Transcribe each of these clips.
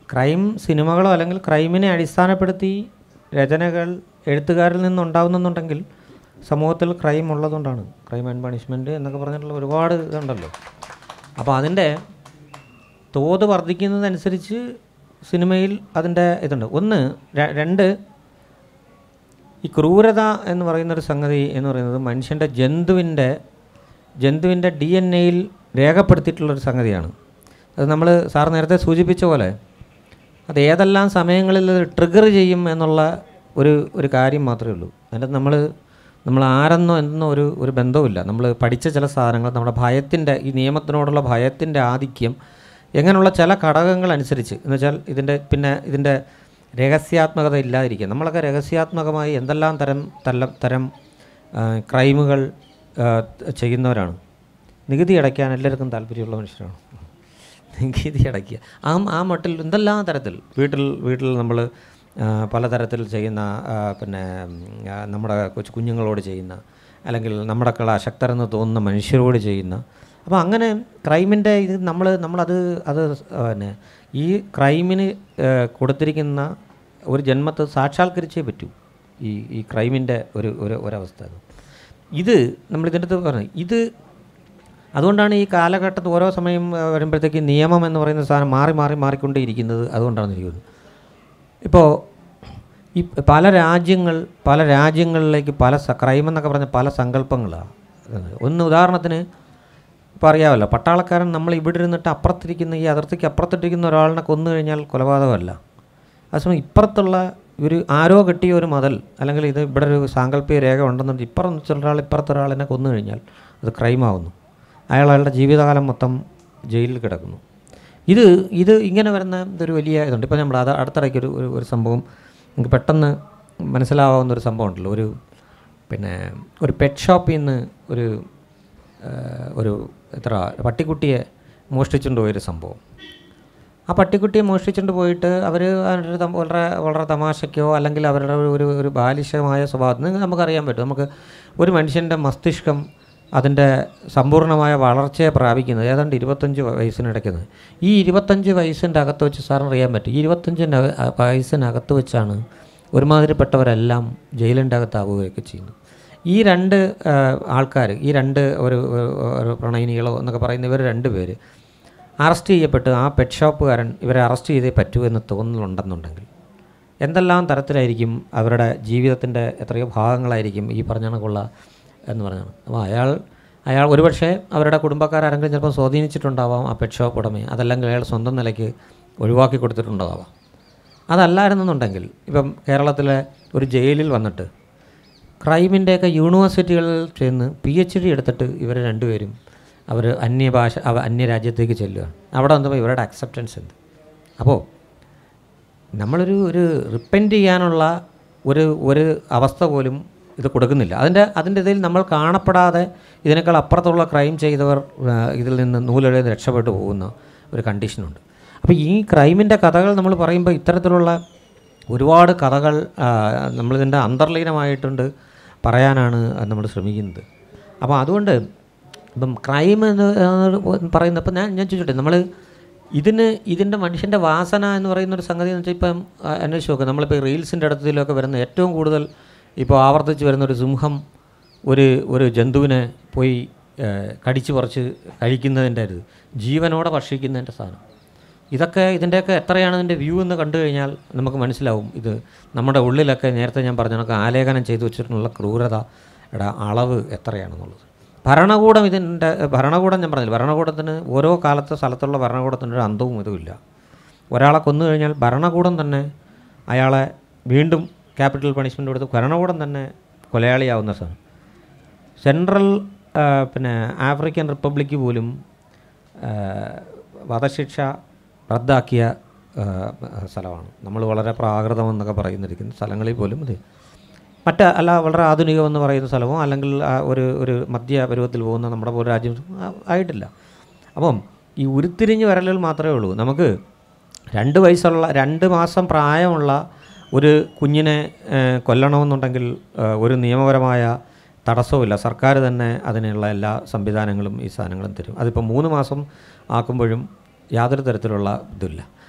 crime സിനിമകളോ അല്ലെങ്കിൽ ക്രൈമിനെ അടിസ്ഥാനപ്പെടുത്തി രചനകൾ എഴുത്തുകാരിൽ നിന്നുണ്ടാവുന്നുണ്ടെങ്കിൽ സമൂഹത്തിൽ ക്രൈം ഉള്ളതുകൊണ്ടാണ് ക്രൈം ആൻഡ് പണിഷ്മെൻറ്റ് എന്നൊക്കെ പറഞ്ഞിട്ടുള്ള ഒരുപാട് ഇതുണ്ടല്ലോ അപ്പോൾ അതിൻ്റെ തോത് വർദ്ധിക്കുന്നതനുസരിച്ച് സിനിമയിൽ അതിൻ്റെ ഇതുണ്ട് ഒന്ന് ര- രണ്ട് ഈ ക്രൂരത എന്ന് പറയുന്നൊരു സംഗതി എന്ന് പറയുന്നത് മനുഷ്യൻ്റെ ജന്തുവിൻ്റെ ജന്തുവിൻ്റെ ഡി എൻ എയിൽ രേഖപ്പെടുത്തിയിട്ടുള്ളൊരു സംഗതിയാണ് അത് നമ്മൾ സാർ നേരത്തെ സൂചിപ്പിച്ച പോലെ അത് ഏതെല്ലാം സമയങ്ങളിൽ ട്രിഗർ ചെയ്യും എന്നുള്ള ഒരു ഒരു കാര്യം മാത്രമേ ഉള്ളൂ അതിൻ്റെ നമ്മൾ നമ്മൾ ആരെന്നോ എന്നോ ഒരു ഒരു ബന്ധവുമില്ല നമ്മൾ പഠിച്ച ചില സാധനങ്ങൾ നമ്മുടെ ഭയത്തിൻ്റെ ഈ നിയമത്തിനോടുള്ള ഭയത്തിൻ്റെ ആധിക്യം എങ്ങനെയുള്ള ചില ഘടകങ്ങൾ അനുസരിച്ച് എന്ന് വെച്ചാൽ ഇതിൻ്റെ പിന്നെ ഇതിൻ്റെ രഹസ്യാത്മകത ഇല്ലാതിരിക്കുക നമ്മളൊക്കെ രഹസ്യാത്മകമായി എന്തെല്ലാം തരം തല്ല തരം ആ, ക്രൈമുകൾ ആ, ചെയ്യുന്നവരാണ് നികുതി അടയ്ക്കാൻ എല്ലാവർക്കും താല്പര്യമുള്ള മനുഷ്യരാണ് നികുതി അടയ്ക്കുക ആ ആ മട്ടിൽ എന്തെല്ലാം തരത്തിൽ വീട്ടിൽ വീട്ടിൽ നമ്മൾ പലതരത്തിൽ ചെയ്യുന്ന ആ, പിന്നെ ഉം, ആ, നമ്മുടെ കൊച്ചു കുഞ്ഞുങ്ങളോട് ചെയ്യുന്ന അല്ലെങ്കിൽ നമ്മുടെക്കുള്ള അശക്തരെന്ന് തോന്നുന്ന മനുഷ്യരോട് ചെയ്യുന്ന അപ്പോൾ അങ്ങനെ ക്രൈമിൻ്റെ ഇത് നമ്മൾ നമ്മളത് അത് ആ, പിന്നെ ഈ ക്രൈമിന് ആ, കൊടുത്തിരിക്കുന്ന ഒരു ജന്മത്തെ സാക്ഷാത്കരിച്ചേ പറ്റൂ ഈ ഈ ക്രൈമിൻ്റെ ഒരു ഒരു ഒരവസ്ഥ അത് ഇത് നമ്മൾ ഇതിൻ്റെ അടുത്ത് പറഞ്ഞു ഇത് അതുകൊണ്ടാണ് ഈ കാലഘട്ടത്തിൽ ഓരോ സമയം ആ, വരുമ്പോഴത്തേക്ക് നിയമം എന്ന് പറയുന്ന സാധനം മാറി മാറി മാറിക്കൊണ്ടേയിരിക്കുന്നത് അതുകൊണ്ടാണ് എനിക്ക് തോന്നുന്നത് ഇപ്പോൾ ഈ പല രാജ്യങ്ങൾ പല രാജ്യങ്ങളിലേക്ക് പല സ ക്രൈം എന്നൊക്കെ പറഞ്ഞ പല സങ്കല്പങ്ങളാണ് ഒന്ന് ഉദാഹരണത്തിന് ഇപ്പോൾ അറിയാമല്ലോ പട്ടാളക്കാരൻ നമ്മൾ ഇവിടെ ഇരുന്നിട്ട് അപ്പുറത്തിരിക്കുന്ന ഈ അതിർത്തിക്ക് അപ്പുറത്തിട്ടിരിക്കുന്ന ഒരാളിനെ കൊന്നു കഴിഞ്ഞാൽ കൊലപാതകമല്ല അതേസമയം ഇപ്പുറത്തുള്ള ഒരു ആരോ കെട്ടിയ ഒരു മതൽ അല്ലെങ്കിൽ ഇത് ഇവിടെ ഒരു സാങ്കല്പിക രേഖ ഉണ്ടെന്നുണ്ടെങ്കിൽ ഇപ്പുറം ഒരാൾ ഇപ്പുറത്തെ ഒരാളിനെ കൊന്നു കഴിഞ്ഞാൽ അത് ക്രൈമാവുന്നു അയാൾ അയാളുടെ ജീവിതകാലം മൊത്തം ജയിലിൽ കിടക്കുന്നു ഇത് ഇത് ഇങ്ങനെ വരുന്ന ഇതൊരു വലിയ ഇതുണ്ട് ഇപ്പോൾ നമ്മൾ അത് അടുത്തിടയ്ക്ക് ഒരു ഒരു- ഒരു സംഭവം നമുക്ക് പെട്ടെന്ന് മനസ്സിലാവാവുന്ന ഒരു സംഭവം ഉണ്ടല്ലോ ഒരു പിന്നെ ഒരു പെറ്റ് ഷോപ്പിൽ നിന്ന് ഒരു ആ, ഒരു എത്ര പട്ടിക്കുട്ടിയെ മോഷ്ടിച്ചുകൊണ്ട് പോയൊരു സംഭവം ആ പട്ടിക്കുട്ടിയെ മോഷ്ടിച്ചുകൊണ്ട് പോയിട്ട് അവർ വളരെ വളരെ തമാശയ്ക്കോ അല്ലെങ്കിൽ അവരുടെ ഒരു- ഒരു ഒരു ബാലിശമായ സ്വഭാവത്തിന് നമുക്കറിയാൻ പറ്റും നമുക്ക് ഒരു മനുഷ്യൻ്റെ മസ്തിഷ്കം അതിൻ്റെ സമ്പൂർണ്ണമായ വളർച്ചയെ പ്രാപിക്കുന്നത് ഏതാണ്ട് ഇരുപത്തഞ്ച് വയസ്സിനിടയ്ക്കുന്നത് ഈ ഇരുപത്തഞ്ച് വയസ്സിൻ്റെ അകത്ത് വെച്ച് സാറിന് അറിയാൻ പറ്റും ഈ ഇരുപത്തഞ്ചിൻ്റെ വയസ്സിനകത്ത് വെച്ചാണ് ഒരുമാതിരിപ്പെട്ടവരെല്ലാം ജയിലിൻ്റെ അകത്താവുകയൊക്കെ ചെയ്യുന്നത് ഈ രണ്ട് ആൾക്കാർ ഈ രണ്ട് ഒരു ഒരു- ഒരു പ്രണയിനികളോ എന്നൊക്കെ പറയുന്ന ഇവർ രണ്ട് പേര് അറസ്റ്റ് ചെയ്യപ്പെട്ട് ആ പെറ്റ് ഷോപ്പുകാരൻ ഇവരെ അറസ്റ്റ് ചെയ്തേ പറ്റൂ എന്ന് തോന്നുന്നുണ്ടെന്നുണ്ടെങ്കിൽ എന്തെല്ലാം തരത്തിലായിരിക്കും അവരുടെ ജീവിതത്തിൻ്റെ എത്രയോ ഭാഗങ്ങളായിരിക്കും ഈ പറഞ്ഞ കണക്കുള്ള എന്ന് പറഞ്ഞാണ് അപ്പോൾ അയാൾ അയാൾ ഒരുപക്ഷെ അവരുടെ കുടുംബക്കാരെങ്കിലും ചിലപ്പോൾ സ്വാധീനിച്ചിട്ടുണ്ടാവാം ആ പെറ്റ് ഷോപ്പ് ഉടമയെ അതല്ലെങ്കിൽ അയാൾ സ്വന്തം നിലയ്ക്ക് ഒഴിവാക്കി കൊടുത്തിട്ടുണ്ടാവാം അതല്ലായിരുന്നെന്നുണ്ടെങ്കിൽ ഇപ്പം കേരളത്തിലെ ഒരു ജയിലിൽ വന്നിട്ട് ക്രൈമിൻ്റെയൊക്കെ യൂണിവേഴ്സിറ്റികളിൽ ചെന്ന് പി എച്ച് ഡി എടുത്തിട്ട് ഇവർ രണ്ടുപേരും അവർ അന്യഭാഷ അവ അന്യരാജ്യത്തേക്ക് ചെല്ലുകയാണ് അവിടെ വന്നപ്പോൾ ഇവരുടെ അക്സെപ്റ്റൻസ് ഉണ്ട് അപ്പോൾ നമ്മളൊരു ഒരു റിപ്പൻറ്റ് ചെയ്യാനുള്ള ഒരു ഒരു അവസ്ഥ പോലും ഇത് കൊടുക്കുന്നില്ല അതിൻ്റെ അതിൻ്റെ ഇതിൽ നമ്മൾ കാണപ്പെടാതെ ഇതിനേക്കാൾ അപ്പുറത്തുള്ള ക്രൈം ചെയ്തവർ ആ, ഇതിൽ നിന്ന് നൂലെഴുതി രക്ഷപ്പെട്ടു പോകുന്ന ഒരു കണ്ടീഷനുണ്ട് അപ്പോൾ ഈ ക്രൈമിൻ്റെ കഥകൾ നമ്മൾ പറയുമ്പോൾ ഇത്തരത്തിലുള്ള ഒരുപാട് കഥകൾ ആ, നമ്മളിതിൻ്റെ അന്തർലീനമായിട്ടുണ്ട് പറയാനാണ് നമ്മൾ ശ്രമിക്കുന്നത് അപ്പോൾ അതുകൊണ്ട് ഇപ്പം ക്രൈം എന്ന് പറയുന്നത് ഇപ്പം ഞാൻ ഞാൻ ചോദിച്ചോട്ടെ നമ്മൾ ഇതിന് ഇതിൻ്റെ മനുഷ്യൻ്റെ വാസന എന്ന് പറയുന്ന ഒരു സംഗതി എന്ന് വെച്ചാൽ ഇപ്പം ആ, അന്വേഷിച്ച് നോക്കുക നമ്മളിപ്പോൾ റീൽസിൻ്റെ അടുത്തിലൊക്കെ വരുന്ന ഏറ്റവും കൂടുതൽ ഇപ്പോൾ ആവർത്തിച്ച് വരുന്ന ഒരു സിംഹം ഒരു ഒരു ജന്തുവിനെ പോയി ആ, കടിച്ചു പറിച്ച് കഴിക്കുന്നതിൻ്റെ ഒരു ജീവനോടെ ഭക്ഷിക്കുന്നതിൻ്റെ സാധനം ഇതൊക്കെ ഇതിൻ്റെയൊക്കെ എത്രയാണ് ഇതിൻ്റെ വ്യൂ എന്ന് കണ്ടു കഴിഞ്ഞാൽ നമുക്ക് മനസ്സിലാവും ഇത് നമ്മുടെ ഉള്ളിലൊക്കെ നേരത്തെ ഞാൻ പറഞ്ഞ കണക്ക് ആലേഖനം ചെയ്തു വെച്ചിട്ടുള്ള ക്രൂരതയുടെ അളവ് എത്രയാണെന്നുള്ളത് ഭരണകൂടം ഇതിൻ്റെ ഭരണകൂടം ഞാൻ പറഞ്ഞില്ല ഭരണകൂടത്തിന് ഓരോ കാലത്തെ സ്ഥലത്തുള്ള ഭരണകൂടത്തിൻ്റെ ഒരു അന്തവും ഇതുമില്ല ഒരാളെ കൊന്നു കഴിഞ്ഞാൽ ഭരണകൂടം തന്നെ അയാളെ വീണ്ടും ക്യാപിറ്റൽ പണിഷ്മെൻ്റ് കൊടുത്ത് ഭരണകൂടം തന്നെ കൊലയാളിയാവുന്ന സാധനം സെൻട്രൽ ആ, പിന്നെ ആഫ്രിക്കൻ റിപ്പബ്ലിക്ക് പോലും ആ, വധശിക്ഷ റദ്ദാക്കിയ ആ, സ്ഥലമാണ് നമ്മൾ വളരെ പ്രാകൃതമെന്നൊക്കെ പറയുന്നിരിക്കുന്ന സ്ഥലങ്ങളിൽ പോലും ഇത് മറ്റ് അല്ല വളരെ ആധുനികമെന്ന് പറയുന്ന സ്ഥലമോ അല്ലെങ്കിൽ ആ ഒരു ഒരു മധ്യ പരുവത്തിൽ പോകുന്ന നമ്മുടെ പോലെ രാജ്യം ആ, ആയിട്ടില്ല അപ്പം ഈ ഉരുത്തിരിഞ്ഞ് വരലുകൾ മാത്രമേ ഉള്ളൂ നമുക്ക് രണ്ട് വയസ്സുള്ള രണ്ട് മാസം പ്രായമുള്ള ഒരു കുഞ്ഞിനെ ഏഹ്, കൊല്ലണമെന്നുണ്ടെങ്കിൽ ഏഹ്, ഒരു നിയമപരമായ തടസ്സവുമില്ല സർക്കാർ തന്നെ അതിനുള്ള എല്ലാ സംവിധാനങ്ങളും ഈ സാധനങ്ങളും തരും അതിപ്പോൾ മൂന്ന് മാസം ആക്കുമ്പോഴും യാതൊരു തരത്തിലുള്ള ഇതില്ല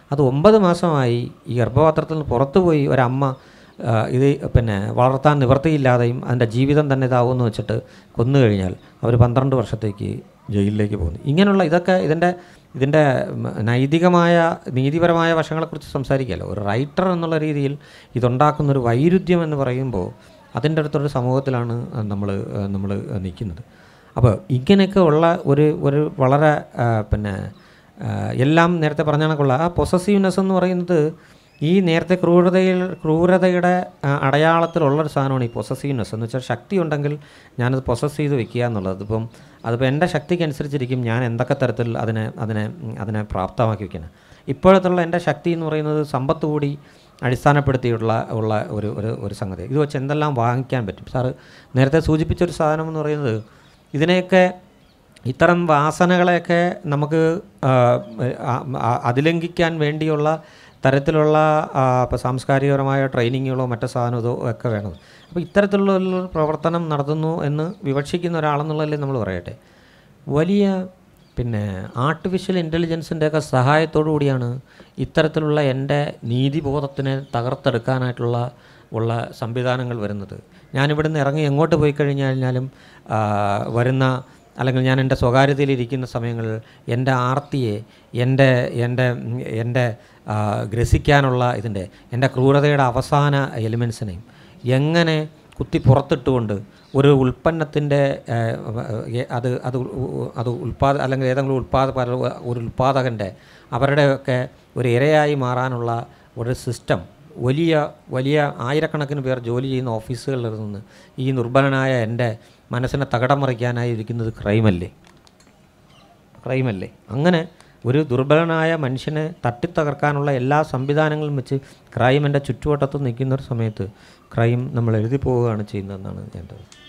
അത് ഒമ്പത് മാസമായി ഈ ഗർഭപാത്രത്തിൽ നിന്ന് പുറത്തു പോയി ഒരമ്മ ആ, ഇത് പിന്നെ വളർത്താൻ നിവൃത്തിയില്ലാതെയും അതിൻ്റെ ജീവിതം തന്നെ ഇതാവുമെന്ന് വെച്ചിട്ട് കൊന്നു കഴിഞ്ഞാൽ അവർ പന്ത്രണ്ട് വർഷത്തേക്ക് ജയിലിലേക്ക് പോകുന്നു ഇങ്ങനെയുള്ള ഇതൊക്കെ ഇതിൻ്റെ ഇതിൻ്റെ ഉം, നൈതികമായ നീതിപരമായ വശങ്ങളെക്കുറിച്ച് സംസാരിക്കാമല്ലോ ഒരു റൈറ്റർ എന്നുള്ള രീതിയിൽ ഇതുണ്ടാക്കുന്നൊരു വൈരുദ്ധ്യം എന്ന് പറയുമ്പോൾ അതിൻ്റെ അടുത്തൊരു സമൂഹത്തിലാണ് നമ്മൾ നമ്മൾ നിൽക്കുന്നത് അപ്പോൾ ഇങ്ങനെയൊക്കെ ഉള്ള ഒരു ഒരു വളരെ ആ, പിന്നെ ആ, എല്ലാം നേരത്തെ പറഞ്ഞ കണക്കുള്ള ആ പൊസസീവ്നെസ് എന്ന് പറയുന്നത് ഈ നേരത്തെ ക്രൂരതയിൽ ക്രൂരതയുടെ ആ, അടയാളത്തിലുള്ളൊരു സാധനമാണ് ഈ പൊസസീവ്നെസ് എന്ന് വെച്ചാൽ ശക്തി ഉണ്ടെങ്കിൽ ഞാനത് പൊസസ് ചെയ്ത് വെക്കുക എന്നുള്ളത് ഇപ്പം അതിപ്പോൾ എൻ്റെ ശക്തിക്ക് അനുസരിച്ചിരിക്കും ഞാൻ എന്തൊക്കെ തരത്തിൽ അതിനെ അതിനെ ഉം, അതിനെ പ്രാപ്തമാക്കി വെക്കണം ഇപ്പോഴത്തുള്ള എൻ്റെ ശക്തി എന്ന് പറയുന്നത് സമ്പത്ത് കൂടി അടിസ്ഥാനപ്പെടുത്തിയുള്ള ഉള്ള ഒരു ഒരു ഒരു സംഗതി ഇത് വെച്ച് എന്തെല്ലാം വാങ്ങിക്കാൻ പറ്റും സാറ് നേരത്തെ സൂചിപ്പിച്ചൊരു സാധനം എന്ന് പറയുന്നത് ഇതിനെയൊക്കെ ഇത്തരം വാസനകളെയൊക്കെ നമുക്ക് ആ, ആ, ആ, അതിലംഘിക്കാൻ വേണ്ടിയുള്ള തരത്തിലുള്ള ആ, ഇപ്പോൾ സാംസ്കാരികപരമായ ട്രെയിനിങ്ങുകളോ മറ്റു സാധനമോ ഒക്കെ വേണം അപ്പോൾ ഇത്തരത്തിലുള്ള ഒരു പ്രവർത്തനം നടത്തുന്നു എന്ന് വിവക്ഷിക്കുന്ന ഒരാളെന്നുള്ളതല്ലേ നമ്മൾ പറയട്ടെ വലിയ പിന്നെ ആർട്ടിഫിഷ്യൽ ഇൻ്റലിജൻസിൻ്റെയൊക്കെ സഹായത്തോടു കൂടിയാണ് ഇത്തരത്തിലുള്ള എൻ്റെ നീതിബോധത്തിനെ തകർത്തെടുക്കാനായിട്ടുള്ള ഉള്ള സംവിധാനങ്ങൾ വരുന്നത് ഞാനിവിടുന്ന് ഇറങ്ങി എങ്ങോട്ട് പോയി കഴിഞ്ഞു കഴിഞ്ഞാലും ആ, വരുന്ന അല്ലെങ്കിൽ ഞാൻ എൻ്റെ സ്വകാര്യതയിലിരിക്കുന്ന സമയങ്ങളിൽ എൻ്റെ ആർത്തിയെ എൻ്റെ എൻ്റെ ഉം, എൻ്റെ ആ, ഗ്രസിക്കാനുള്ള ഇതിൻ്റെ എൻ്റെ ക്രൂരതയുടെ അവസാന എലിമെൻസിനെയും എങ്ങനെ കുത്തി പുറത്തിട്ടുകൊണ്ട് ഒരു ഉൽപ്പന്നത്തിൻ്റെ അത് അത് ഉ- അത് ഉൽപ്പാദ അല്ലെങ്കിൽ ഏതെങ്കിലും ഉൽപ്പാദ ഒരു ഉൽപ്പാദകൻ്റെ അവരുടെയൊക്കെ ഒരു ഇരയായി മാറാനുള്ള ഒരു സിസ്റ്റം വലിയ വലിയ ആയിരക്കണക്കിന് പേർ ജോലി ചെയ്യുന്ന ഓഫീസുകളിൽ നിന്ന് ഈ നിർബലനായ എൻ്റെ മനസ്സിനെ തകടം മറിക്കാനായി ഇരിക്കുന്നത് ക്രൈമല്ലേ ക്രൈമല്ലേ അങ്ങനെ ഒരു ദുർബലനായ മനുഷ്യനെ തട്ടിത്തകർക്കാനുള്ള എല്ലാ സംവിധാനങ്ങളും വെച്ച് ക്രൈം എൻ്റെ ചുറ്റുവട്ടത്ത് നിൽക്കുന്ന ഒരു സമയത്ത് ക്രൈം നമ്മൾ എഴുതി പോവുകയാണ് ചെയ്യുന്നതെന്നാണ് എൻ്റെ